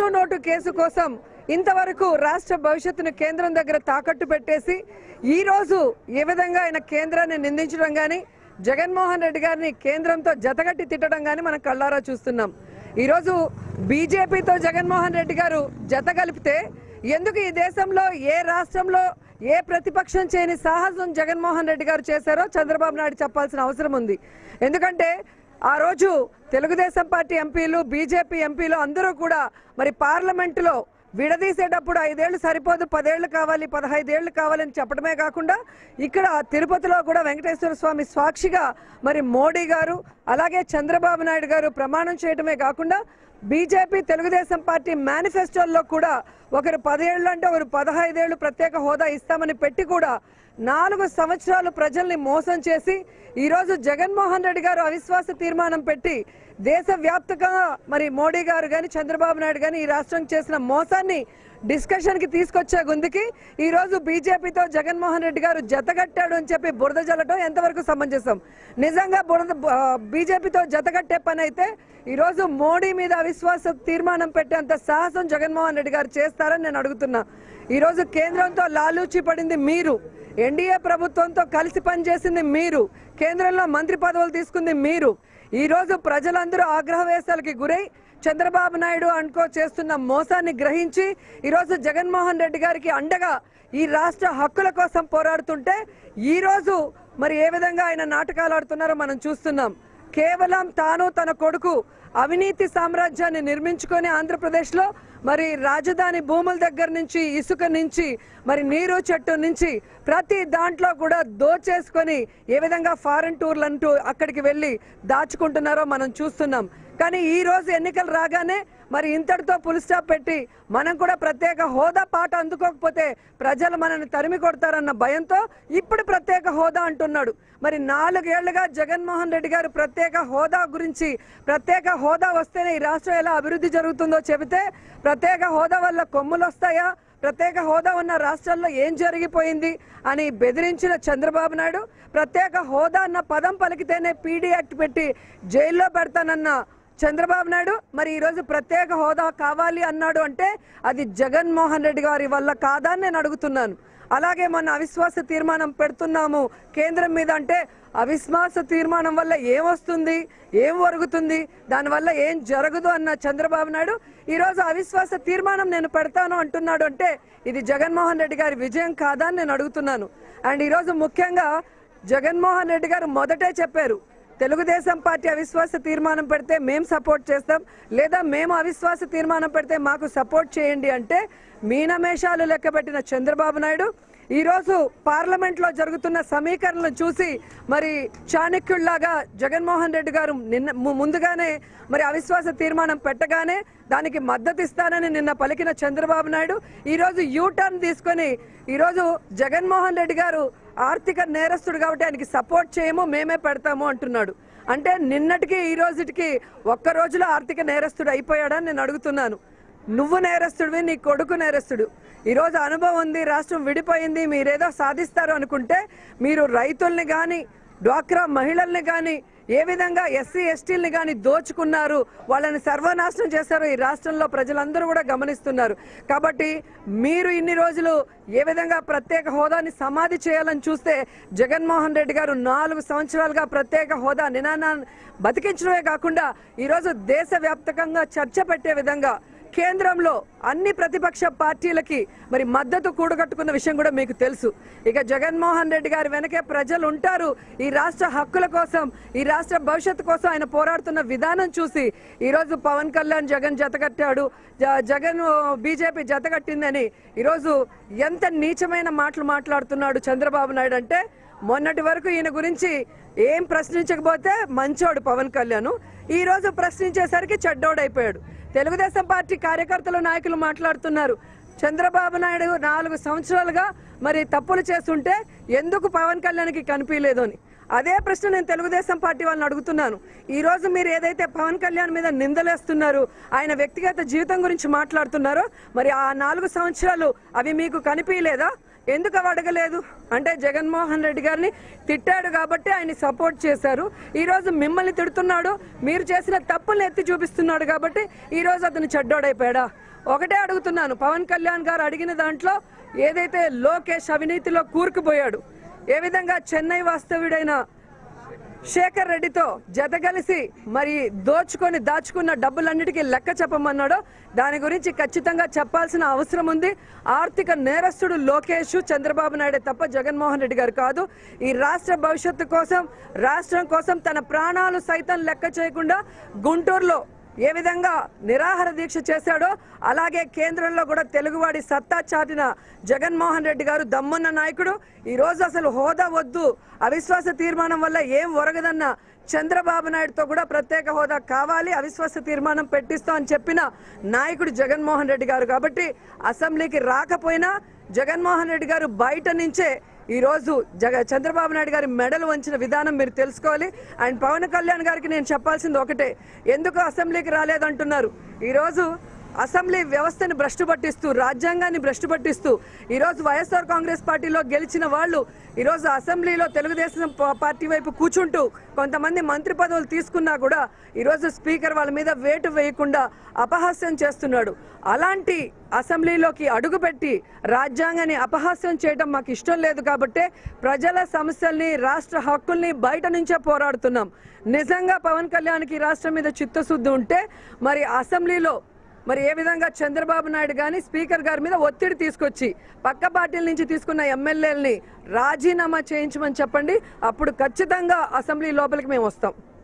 vote note case కోసం ఇంతవరకు రాష్ట్ర భవిష్యత్తును కేంద్రం దగ్గర తాకట్టు పెట్టేసి ఈ రోజు ఏ విధంగా ఆయన కేంద్రాన్ని నిందించడం కానీ జగన్మోహన్ రెడ్డి గారిని కేంద్రంతో జతగట్టి తిట్టడం కానీ మనం కళ్ళారా చూస్తున్నాం ఈరోజు బీజేపీతో జగన్మోహన్ రెడ్డి గారు జత కలిపితే ఎందుకు ఈ దేశంలో ఏ రాష్ట్రంలో ఏ ప్రతిపక్షం చేయని సాహసం జగన్మోహన్ రెడ్డి గారు చేశారో చంద్రబాబు నాయుడు చెప్పాల్సిన అవసరం ఉంది ఎందుకంటే ఆ రోజు తెలుగుదేశం పార్టీ ఎంపీలు బీజేపీ ఎంపీలు అందరూ కూడా మరి పార్లమెంటులో విడదీసేటప్పుడు ఐదేళ్లు సరిపోదు పదేళ్లు కావాలి పదహైదేళ్లు కావాలని చెప్పడమే కాకుండా ఇక్కడ తిరుపతిలో కూడా వెంకటేశ్వర స్వామి సాక్షిగా మరి మోడీ గారు అలాగే చంద్రబాబు నాయుడు గారు ప్రమాణం చేయడమే కాకుండా బీజేపీ తెలుగుదేశం పార్టీ మేనిఫెస్టోల్లో కూడా ఒకరు పదేళ్ళు అంటే ఒకరు పదహైదేళ్లు ప్రత్యేక హోదా ఇస్తామని పెట్టి కూడా నాలుగు సంవత్సరాలు ప్రజల్ని మోసం చేసి ఈరోజు జగన్మోహన్ రెడ్డి గారు అవిశ్వాస తీర్మానం పెట్టి దేశవ్యాప్తంగా మరి మోడీ గారు కానీ చంద్రబాబు నాయుడు కానీ ఈ రాష్ట్రం చేసిన మోసాన్ని డిస్కషన్కి తీసుకొచ్చే గుందుకి ఈరోజు బీజేపీతో జగన్మోహన్ రెడ్డి గారు జతగట్టాడు అని చెప్పి బురద జల్లటం ఎంతవరకు సమంజసం నిజంగా బురద ఆ, బీజేపీతో జతగట్టే పని అయితే ఈరోజు మోడీ మీద అవిశ్వాస తీర్మానం పెట్టేంత సాహసం జగన్మోహన్ రెడ్డి గారు చేస్తారని నేను అడుగుతున్నా ఈరోజు కేంద్రంతో లాలూచి పడింది మీరు ఎన్డీఏ ప్రభుత్వంతో కలిసి పనిచేసింది మీరు కేంద్రంలో మంత్రి పదవులు తీసుకుంది మీరు ఈ రోజు ప్రజలందరూ ఆగ్రహవేశాలకి గురై చంద్రబాబు నాయుడు అనుకో చేస్తున్న మోసాన్ని గ్రహించి ఈరోజు జగన్మోహన్ రెడ్డి గారికి అండగా ఈ రాష్ట్ర హక్కుల కోసం పోరాడుతుంటే ఈ రోజు మరి ఏ విధంగా ఆయన నాటకాలు ఆడుతున్నారో మనం చూస్తున్నాం కేవలం తాను తన కొడుకు అవినీతి సామ్రాజ్యాన్ని నిర్మించుకొని ఆంధ్రప్రదేశ్లో మరి రాజధాని భూముల దగ్గర నుంచి ఇసుక నుంచి మరి నీరు చెట్టు నుంచి ప్రతి దాంట్లో కూడా దోచేసుకొని ఏ విధంగా ఫారెన్ టూర్లు అంటూ అక్కడికి వెళ్ళి దాచుకుంటున్నారో మనం చూస్తున్నాం కానీ ఈ రోజు ఎన్నికలు రాగానే మరి ఇంతటితో పులి స్టాప్ పెట్టి మనం కూడా ప్రత్యేక హోదా పాట అందుకోకపోతే ప్రజలు మనల్ని తరిమి కొడతారన్న భయంతో ఇప్పుడు ప్రత్యేక హోదా అంటున్నాడు మరి నాలుగేళ్లుగా జగన్మోహన్ రెడ్డి గారు ప్రత్యేక హోదా గురించి ప్రత్యేక హోదా వస్తేనే ఈ రాష్ట్రం ఎలా అభివృద్ధి జరుగుతుందో చెబితే ప్రత్యేక హోదా వల్ల కొమ్ములు వస్తాయా ప్రత్యేక హోదా ఉన్న రాష్ట్రాల్లో ఏం జరిగిపోయింది అని బెదిరించిన చంద్రబాబు నాయుడు ప్రత్యేక హోదా అన్న పదం పలికితేనే పీడీ యాక్ట్ పెట్టి జైల్లో పెడతానన్న చంద్రబాబు నాయుడు మరి ఈరోజు ప్రత్యేక హోదా కావాలి అన్నాడు అంటే అది జగన్మోహన్ రెడ్డి గారి వల్ల కాదా అని నేను అడుగుతున్నాను అలాగే మన అవిశ్వాస తీర్మానం పెడుతున్నాము కేంద్రం మీద అంటే అవిశ్వాస తీర్మానం వల్ల ఏం వస్తుంది ఏం ఒరుగుతుంది దానివల్ల ఏం జరగదు అన్న చంద్రబాబు నాయుడు ఈరోజు అవిశ్వాస తీర్మానం నేను పెడతాను అంటున్నాడు అంటే ఇది జగన్మోహన్ రెడ్డి గారి విజయం కాదా అని నేను అడుగుతున్నాను అండ్ ఈరోజు ముఖ్యంగా జగన్మోహన్ రెడ్డి గారు మొదటే చెప్పారు తెలుగుదేశం పార్టీ అవిశ్వాస తీర్మానం పెడితే మేము సపోర్ట్ చేస్తాం లేదా మేము అవిశ్వాస తీర్మానం పెడితే మాకు సపోర్ట్ చేయండి అంటే మీనమేషాలు లెక్కబెట్టిన చంద్రబాబు నాయుడు ఈరోజు పార్లమెంట్లో జరుగుతున్న సమీకరణలు చూసి మరి చాణక్యుల్లాగా జగన్మోహన్ రెడ్డి గారు నిన్న ము- ముందుగానే మరి అవిశ్వాస తీర్మానం పెట్టగానే దానికి మద్దతు ఇస్తానని నిన్న పలికిన చంద్రబాబు నాయుడు ఈరోజు యూ టర్న్ తీసుకొని ఈరోజు జగన్మోహన్ రెడ్డి గారు ఆర్థిక నేరస్తుడు కాబట్టి ఆయనకి సపోర్ట్ చేయము మేమే పెడతాము అంటున్నాడు అంటే నిన్నటికి ఈ రోజుకి ఒక్క రోజులో ఆర్థిక నేరస్తుడు అయిపోయాడని నేను అడుగుతున్నాను నువ్వు నేరస్తుడివి నీ కొడుకు నేరస్తుడు ఈరోజు అనుభవం ఉంది రాష్ట్రం విడిపోయింది మీరేదో సాధిస్తారు అనుకుంటే మీరు రైతుల్ని కానీ డ్వాక్రా మహిళల్ని కానీ ఏ విధంగా ఎస్సీ ఎస్టీల్ని కానీ దోచుకున్నారు వాళ్ళని సర్వనాశనం చేశారు ఈ రాష్ట్రంలో ప్రజలందరూ కూడా గమనిస్తున్నారు కాబట్టి మీరు ఇన్ని రోజులు ఏ విధంగా ప్రత్యేక హోదాని సమాధి చేయాలని చూస్తే జగన్మోహన్ రెడ్డి గారు నాలుగు సంవత్సరాలుగా ప్రత్యేక హోదా నినాదాన్ని బతికించడమే కాకుండా ఈరోజు దేశవ్యాప్తంగా చర్చ పెట్టే విధంగా కేంద్రంలో అన్ని ప్రతిపక్ష పార్టీలకి మరి మద్దతు కూడగట్టుకున్న విషయం కూడా మీకు తెలుసు ఇక జగన్మోహన్ రెడ్డి గారి వెనకే ప్రజలు ఉంటారు ఈ రాష్ట్ర హక్కుల కోసం ఈ రాష్ట్ర భవిష్యత్తు కోసం ఆయన పోరాడుతున్న విధానం చూసి ఈరోజు పవన్ కళ్యాణ్ జగన్ జతకట్టాడు జ- జగన్ బీజేపీ జతకట్టిందని ఈరోజు ఎంత నీచమైన మాటలు మాట్లాడుతున్నాడు చంద్రబాబు నాయుడు అంటే మొన్నటి వరకు ఈయన గురించి ఏం ప్రశ్నించకపోతే మంచోడు పవన్ కళ్యాణ్ ఈ రోజు ప్రశ్నించేసరికి చెడ్డోడైపోయాడు తెలుగుదేశం పార్టీ కార్యకర్తలు నాయకులు మాట్లాడుతున్నారు చంద్రబాబు నాయుడు నాలుగు సంవత్సరాలుగా మరి తప్పులు చేస్తుంటే ఎందుకు పవన్ కళ్యాణ్కి కనిపించలేదు అని అదే ప్రశ్న నేను తెలుగుదేశం పార్టీ వాళ్ళని అడుగుతున్నాను ఈ రోజు మీరు ఏదైతే పవన్ కళ్యాణ్ మీద నిందలేస్తున్నారు ఆయన వ్యక్తిగత జీవితం గురించి మాట్లాడుతున్నారో మరి ఆ నాలుగు సంవత్సరాలు అవి మీకు కనిపించలేదా ఎందుకు అవి అడగలేదు అంటే జగన్మోహన్ రెడ్డి గారిని తిట్టాడు కాబట్టి ఆయన సపోర్ట్ చేశారు ఈ రోజు మిమ్మల్ని తిడుతున్నాడు మీరు చేసిన తప్పుల్ని ఎత్తి చూపిస్తున్నాడు కాబట్టి ఈ రోజు అతను చెడ్డోడైపోయాడా ఒకటే అడుగుతున్నాను పవన్ కళ్యాణ్ గారు అడిగిన దాంట్లో ఏదైతే లోకేష్ అవినీతిలో కూరుకుపోయాడు ఏ విధంగా చెన్నై వాస్తవ్యుడైన శేఖర్ రెడ్డితో జత కలిసి మరి దోచుకొని దాచుకున్న డబ్బులన్నిటికీ లెక్క చెప్పమన్నాడో దాని గురించి ఖచ్చితంగా చెప్పాల్సిన అవసరం ఉంది ఆర్థిక నేరస్తుడు లోకేష్ చంద్రబాబు నాయుడు తప్ప జగన్మోహన్ రెడ్డి గారు కాదు ఈ రాష్ట్ర భవిష్యత్తు కోసం రాష్ట్రం కోసం తన ప్రాణాలు సైతం లెక్క చేయకుండా గుంటూరులో ఏ విధంగా నిరాహార దీక్ష చేశాడో అలాగే కేంద్రంలో కూడా తెలుగువాడి సత్తా చాటిన జగన్మోహన్ రెడ్డి గారు దమ్మున్న నాయకుడు ఈ రోజు అసలు హోదా వద్దు అవిశ్వాస తీర్మానం వల్ల ఏం ఒరగదన్న చంద్రబాబు నాయుడుతో కూడా ప్రత్యేక హోదా కావాలి అవిశ్వాస తీర్మానం పెట్టిస్తాం అని చెప్పిన నాయకుడు జగన్మోహన్ రెడ్డి గారు కాబట్టి అసెంబ్లీకి రాకపోయినా జగన్మోహన్ రెడ్డి గారు బయట నుంచే ఈ రోజు జగ చంద్రబాబు నాయుడు గారి మెడలు వంచిన విధానం మీరు తెలుసుకోవాలి అండ్ పవన్ కళ్యాణ్ గారికి నేను చెప్పాల్సింది ఒకటే ఎందుకు అసెంబ్లీకి రాలేదంటున్నారు ఈరోజు అసెంబ్లీ వ్యవస్థని భ్రష్టు పట్టిస్తూ రాజ్యాంగాన్ని భ్రష్టు పట్టిస్తూ ఈరోజు వైఎస్ఆర్ కాంగ్రెస్ పార్టీలో గెలిచిన వాళ్ళు ఈరోజు అసెంబ్లీలో తెలుగుదేశం పా- పార్టీ వైపు కూర్చుంటూ కొంతమంది మంత్రి పదవులు తీసుకున్నా కూడా ఈరోజు స్పీకర్ వాళ్ళ మీద వేటు వేయకుండా అపహాస్యం చేస్తున్నాడు అలాంటి అసెంబ్లీలోకి అడుగుపెట్టి రాజ్యాంగాన్ని అపహాస్యం చేయడం మాకు ఇష్టం లేదు కాబట్టి ప్రజల సమస్యల్ని రాష్ట్ర హక్కుల్ని బయట నుంచే పోరాడుతున్నాం నిజంగా పవన్ కళ్యాణ్కి ఈ రాష్ట్రం మీద చిత్తశుద్ధి ఉంటే మరి అసెంబ్లీలో మరి ఏ విధంగా చంద్రబాబు నాయుడు గాని స్పీకర్ గారి మీద ఒత్తిడి తీసుకొచ్చి పక్క పార్టీల నుంచి తీసుకున్న ఎమ్మెల్యేలని రాజీనామా చేయించమని చెప్పండి అప్పుడు ఖచ్చితంగా అసెంబ్లీ లోపలికి మేము వస్తాం